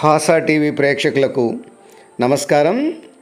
హాసా TV ప్రేక్షకులకు నమస్కారం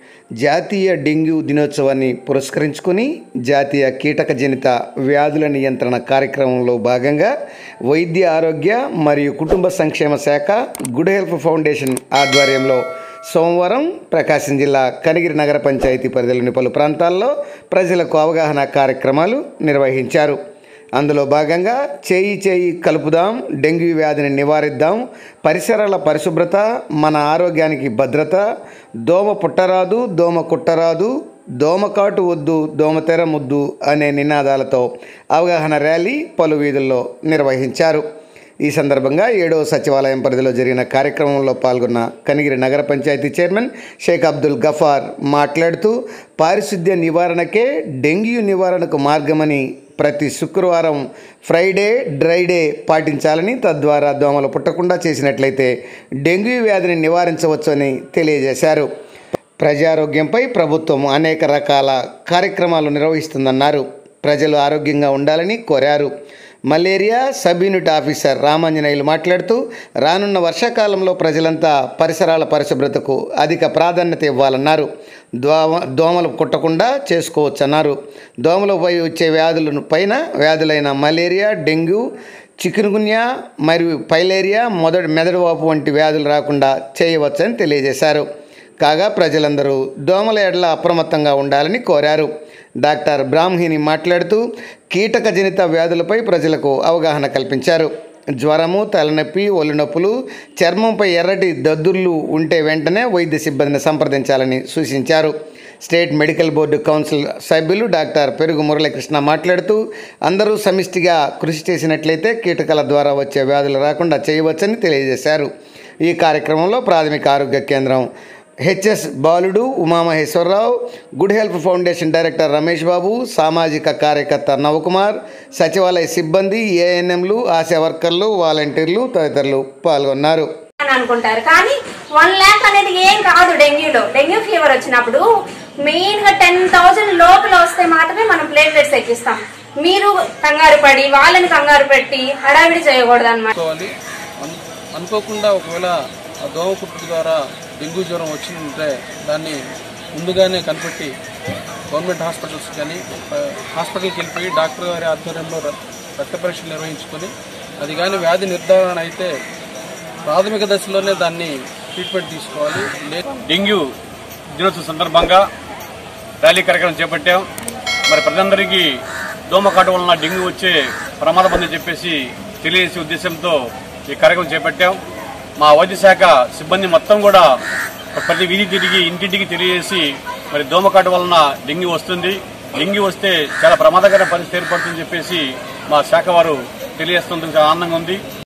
జాతీయ డెంగ్యూ దినోత్సవాన్ని పురస్కరించుకొని జాతీయ కీటకజనిత వ్యాధుల నియంత్రణ కార్యక్రమంలో భాగంగా వైద్య ఆరోగ్య మరియు కుటుంబ సంక్షేమ శాఖ గుడ్ హెల్త్ ఫౌండేషన్ ఆధ్వర్యంలో సోమవారం ప్రకాశం జిల్లా కనిగిరి నగర పంచాయతీ పరిధిలోని పలు ప్రాంతాల్లో ప్రజలకు అవగాహన కార్యక్రమాలు నిర్వహించారు అందులో భాగంగా చేయి చేయి కలుపుదాం డెంగ్యూ వ్యాధిని నివారిద్దాం పరిసరాల పరిశుభ్రత మన ఆరోగ్యానికి భద్రత దోమ పుట్టరాదు దోమ కుట్టరాదు దోమకాటు వద్దు దోమతెర ముద్దు అనే నినాదాలతో అవగాహన ర్యాలీ పలు వీధుల్లో నిర్వహించారు ఈ సందర్భంగా ఏడవ సచివాలయం పరిధిలో జరిగిన కార్యక్రమంలో పాల్గొన్న కనిగిరి నగర పంచాయతీ చైర్మన్ షేక్ అబ్దుల్ గఫార్ మాట్లాడుతూ పారిశుద్ధ్య నివారణకే డెంగ్యూ నివారణకు మార్గమని ప్రతి శుక్రవారం ఫ్రైడే డ్రై డే పాటించాలని తద్వారా దోమలు పుట్టకుండా చేసినట్లయితే డెంగ్యూ వ్యాధిని నివారించవచ్చని తెలియజేశారు ప్రజారోగ్యంపై ప్రభుత్వం అనేక రకాల కార్యక్రమాలు నిర్వహిస్తుందన్నారు ప్రజలు ఆరోగ్యంగా ఉండాలని కోరారు malaria sub unit officer Ramanjaneyulu మాట్లాడుతూ రానున్న వర్షాకాలంలో ప్రజలంతా పరిసరాల పరిశుభ్రతకు అధిక ప్రాధాన్యత ఇవ్వాలన్నారు దోమ దోమలు కుట్టకుండా చేసుకోవచ్చన్నారు దోమలపై వచ్చే వ్యాధుల పైన వ్యాధులైన మలేరియా డెంగ్యూ చికున్గున్యా మరియు పైలేరియా మొదటి మెదడువాపు వంటి వ్యాధులు రాకుండా చేయవచ్చని తెలియజేశారు కాగా ప్రజలందరూ దోమల ఎడల అప్రమత్తంగా ఉండాలని కోరారు డాక్టర్ బ్రాహ్మిణి మాట్లాడుతూ కీటక జనిత వ్యాధులపై ప్రజలకు అవగాహన కల్పించారు జ్వరము తలనొప్పి ఒళ్ళు నొప్పులు చర్మంపై ఎర్రటి దద్దుర్లు ఉంటే వెంటనే వైద్య సిబ్బందిని సంప్రదించాలని సూచించారు స్టేట్ మెడికల్ బోర్డు కౌన్సిల్ సభ్యులు డాక్టర్ పెరుగు మురళీకృష్ణ మాట్లాడుతూ అందరూ సమిష్టిగా కృషి చేసినట్లయితే కీటకాల ద్వారా వచ్చే వ్యాధులు రాకుండా చేయవచ్చని తెలియజేశారు ఈ కార్యక్రమంలో ప్రాథమిక ఆరోగ్య కేంద్రం హెచ్ఎస్ బాలుడు Umamaheswararao good health foundation director Ramesh Babu సామాజిక కార్యకర్త నవకుమార్ సచివాలయ సిబ్బంది ఏఎన్ఎంలు ఆశా వర్కర్లు వాలంటీర్లు తదితరులు పాల్గొన్నారు అని అనుకుంటారు కానీ వన్ ల్యాక్ అనేది ఏం కాదు డెంగ్యూలో డెంగ్యూ ఫీవర్ వచ్చినప్పుడు మెయిన్ గా టెన్ థౌసండ్ లోపల వస్తే మాత్రమే మనం ప్లేట్లెట్స్ ఎక్కిస్తాం మీరు కంగారు పడి వాళ్ళని కంగారు పెట్టి హడావిడి చేయకూడదు అనమాట అనుకోవాలి అను- అనుకోకుండా ఒకవేళ ఆ దోమ కుట్టు ద్వారా డెంగ్యూ జ్వరం వచ్చిందంటే దాన్ని ముందుగానే కనిపెట్టి గవర్నమెంట్ హాస్పిటల్స్ కానీ ఆ, హాస్పిటల్కి వెళ్ళిపోయి డాక్టర్ గారి ఆధ్వర్యంలో ర- రక్త పరీక్షలు నిర్వహించుకొని అది కానీ వ్యాధి నిర్ధారణ అయితే ప్రాథమిక దశలోనే దాన్ని ట్రీట్మెంట్ తీసుకోవాలి లే డెంగ్యూ దినోత్సవం సందర్భంగా ర్యాలీ కార్యక్రమం చేపట్టాం మరి ప్రజలందరికీ దోమకాటు వలన డెంగ్యూ వచ్చే ప్రమాదం ఉందని చెప్పేసి తెలియజేసే ఉద్దేశంతో ఈ కార్యక్రమం చేపట్టాం మా వైద్య శాఖ సిబ్బంది మొత్తం కూడా ప్రతి వీధి తిరిగి ఇంటింటికి తెలియజేసి మరి దోమకాటు వలన డెంగ్యూ వస్తుంది డెంగ్యూ వస్తే చాలా ప్రమాదకర పరిస్థితి ఏర్పడుతుందని చెప్పేసి మా శాఖ వారు తెలియజేస్తుండడం చాలా ఆనందంగా ఉంది